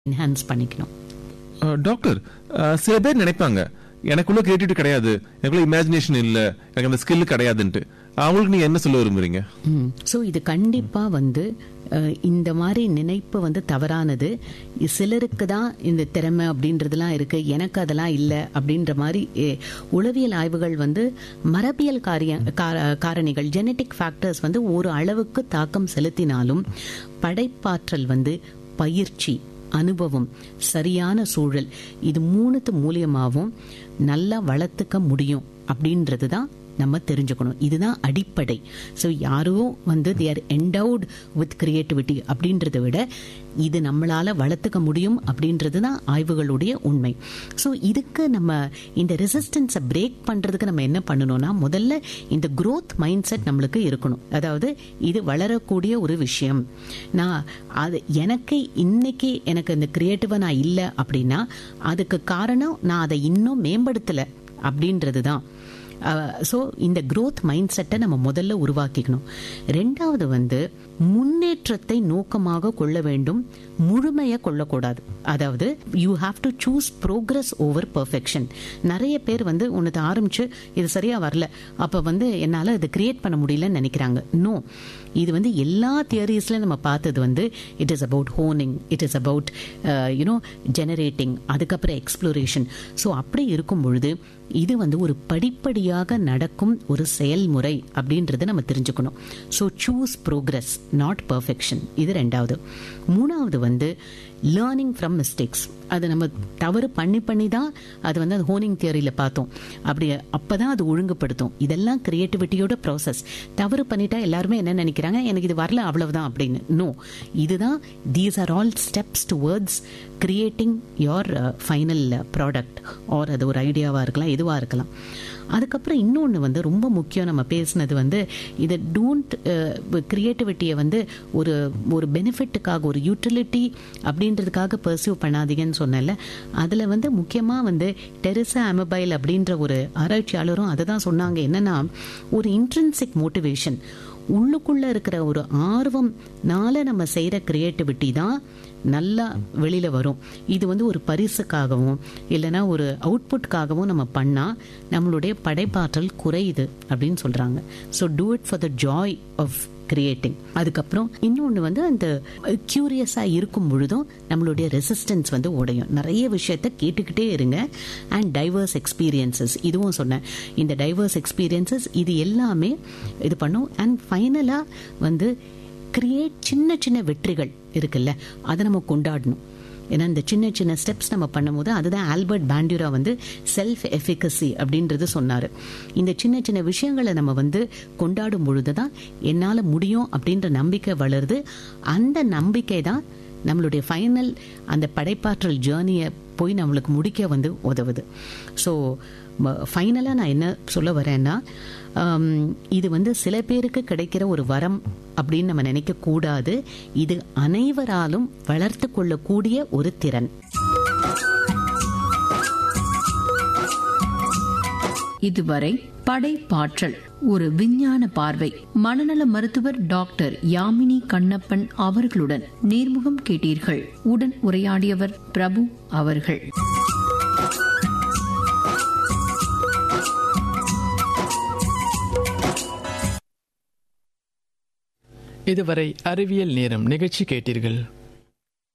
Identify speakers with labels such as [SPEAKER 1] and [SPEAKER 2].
[SPEAKER 1] enhance பண்ணிக்கணும்
[SPEAKER 2] அஹ், doctor அஹ், சில பேர் நினைப்பாங்க எனக்குள்ள கிரியேட்டிவிட்டி கிடையாது எனக்குள்ள இமேஜினேஷன் இல்ல எனக்கு அந்த ஸ்கில் கிடையாதுன்ட்டு அவங்களுக்கு நீங்க என்ன சொல்ல விரும்புறீங்க
[SPEAKER 1] ஸோ இது கண்டிப்பா வந்து அஹ், இந்த மாதிரி நினைப்பு வந்து தவறானது இ- சிலருக்கு தான் இந்த திறமை அப்படின்றதுலாம் இருக்கு எனக்கு அதெல்லாம் இல்லை அப்படின்ற மாதிரி எ, உளவியல் ஆய்வுகள் வந்து மரபியல் காரிய கா- காரணிகள் ஜெனட்டிக் ஃபேக்டர்ஸ் வந்து ஒரு அளவுக்கு தாக்கம் செலுத்தினாலும் படைப்பாற்றல் வந்து பயிற்சி அனுபவம் சரியான சூழல் இது மூணுத்து மூலியமாகவும் நல்லா வளர்த்துக்க முடியும் அப்படின்றது தான் நம்ம தெரிஞ்சுக்கணும் இதுதான் அடிப்படை ஸோ யாரோ வந்து தேர் என்டவுட் வித் கிரியேட்டிவிட்டி அப்படின்றத விட இது நம்மளால வளர்த்துக்க முடியும் அப்படின்றது தான் ஆய்வுகளுடைய உண்மை ஸோ இதுக்கு நம்ம இந்த ரெசிஸ்டன்ஸை பிரேக் பண்றதுக்கு நம்ம என்ன பண்ணணும்னா முதல்ல இந்த growth மைண்ட் செட் நம்மளுக்கு இருக்கணும் அதாவது இது வளரக்கூடிய ஒரு விஷயம் நான் அது எனக்கு இன்னைக்கு எனக்கு இந்த கிரியேட்டிவா நான் இல்லை அப்படின்னா அதுக்கு காரணம் நான் அதை இன்னும் மேம்படுத்தலை அப்படின்றது தான் ஸோ இந்த growth மைண்ட் செட்டை நம்ம முதல்ல உருவாக்கிக்கணும் ரெண்டாவது வந்து முன்னேற்றத்தை நோக்கமாக கொள்ள வேண்டும் முழுமையை கொள்ளக்கூடாது அதாவது you have to choose progress over perfection நிறைய பேர் வந்து உனது ஆரம்பிச்சு இது சரியா வரல அப்ப வந்து என்னால இது கிரியேட் பண்ண முடியலன்னு நினைக்கிறாங்க நோ இது வந்து எல்லா தியரிஸ்ல நம்ம பார்த்தது வந்து it is about honing it is about you know generating அதுக்கப்புறம் எக்ஸ்ப்ளோரேஷன் ஸோ அப்படி இருக்கும் பொழுது இது வந்து ஒரு படிப்படியாக நடக்கும் ஒரு செயல்முறை அப்படின்றத நம்ம தெரிஞ்சுக்கணும் so choose progress not perfection இது ரெண்டாவது மூணாவது வந்து லேர்னிங் ஃப்ரம் மிஸ்டேக்ஸ் அது நம்ம தவறு பண்ணி பண்ணி தான் அது வந்து அது ஹோனிங் தியரியில் பார்த்தோம் அப்படி அப்பதான் அது ஒழுங்குபடுத்தும் இதெல்லாம் கிரியேட்டிவிட்டியோட ப்ராசஸ் தவறு பண்ணிட்டா எல்லாருமே என்ன நினைக்கிறாங்க எனக்கு இது வரல அவ்வளவுதான் அப்படின்னு நோ இதுதான் these are all steps towards creating your final product or அது ஒரு ஐடியாவாக இருக்கலாம் எதுவாக இருக்கலாம் அதுக்கப்புறம் இன்னொன்று வந்து ரொம்ப முக்கியம் நம்ம பேசினது வந்து இதை டோன்ட் கிரியேட்டிவிட்டியை வந்து ஒரு ஒரு பெனிஃபிட்டுக்காக ஒரு யூட்டிலிட்டி அப்படின்றதுக்காக பர்சியூ பண்ணாதீங்கன்னு சொன்னேன்ல அதில் வந்து முக்கியமாக வந்து டெரிசா அமபைல் அப்படின்ற ஒரு ஆராய்ச்சியாளரும் அதை தான் சொன்னாங்க என்னன்னா ஒரு இன்ட்ரென்சிக் மோட்டிவேஷன் உள்ளுக்குள்ள இருக்கிற ஒரு ஆர்வம்னால நம்ம செய்யற கிரியேட்டிவிட்டி தான் நல்லா வெளியில வரும் இது வந்து ஒரு பரிசுக்காகவும் இல்லைன்னா ஒரு அவுட்புட்காகவும் நம்ம பண்ணா நம்மளுடைய படைப்பாற்றல் குறையுது அப்படின்னு சொல்றாங்க so do it for the joy of creating அதுக்கப்புறம் இன்னொன்று வந்து அந்த கியூரியஸாக இருக்கும் பொழுதும் நம்மளுடைய ரெசிஸ்டன்ஸ் வந்து உடையும் நிறைய விஷயத்த கேட்டுக்கிட்டே இருங்க அண்ட் டைவர்ஸ் எக்ஸ்பீரியன்சஸ் இதுவும் சொன்னேன் இந்த டைவர்ஸ் எக்ஸ்பீரியன்சஸ் இது எல்லாமே இது பண்ணும் அண்ட் ஃபைனலாக வந்து கிரியேட் சின்ன சின்ன வெற்றிகள் இருக்குல்ல அதை நம்ம கொண்டாடணும் ஏன்னா இந்த சின்ன சின்ன ஸ்டெப்ஸ் நம்ம பண்ணும்போது அதுதான் ஆல்பர்ட் பாண்டியூரா வந்து செல்ஃப் எஃபிகசி அப்படின்றது சொன்னாரு இந்த சின்ன சின்ன விஷயங்களை நம்ம வந்து கொண்டாடும் பொழுது தான் என்னால் முடியும் அப்படின்ற நம்பிக்கை வளருது அந்த நம்பிக்கை தான் நம்மளுடைய ஃபைனல் அந்த படைப்பாற்றல் ஜேர்னியை போய் நம்மளுக்கு முடிக்க வந்து உதவுது ஸோ ஃபைனலாக நான் என்ன சொல்ல வரேன்னா ஆம், இது வந்து சில பேருக்கு கிடைக்கிற ஒரு வரம் அப்படின்னு நம்ம நினைக்க கூடாது இது அனைவராலும் வளர்த்து கொள்ளக்கூடிய ஒரு திறன்
[SPEAKER 3] இதுவரை படைப்பாற்றல் ஒரு விஞ்ஞான பார்வை மனநல மருத்துவர் டாக்டர் யாமினி கண்ணப்பன் அவர்களுடன் நேர்முகம் கேட்டீர்கள் உடன் உரையாடியவர் பிரபு அவர்கள்
[SPEAKER 4] இதுவரை அறிவியல் நேரம் நிகழ்ச்சி கேட்டீர்கள்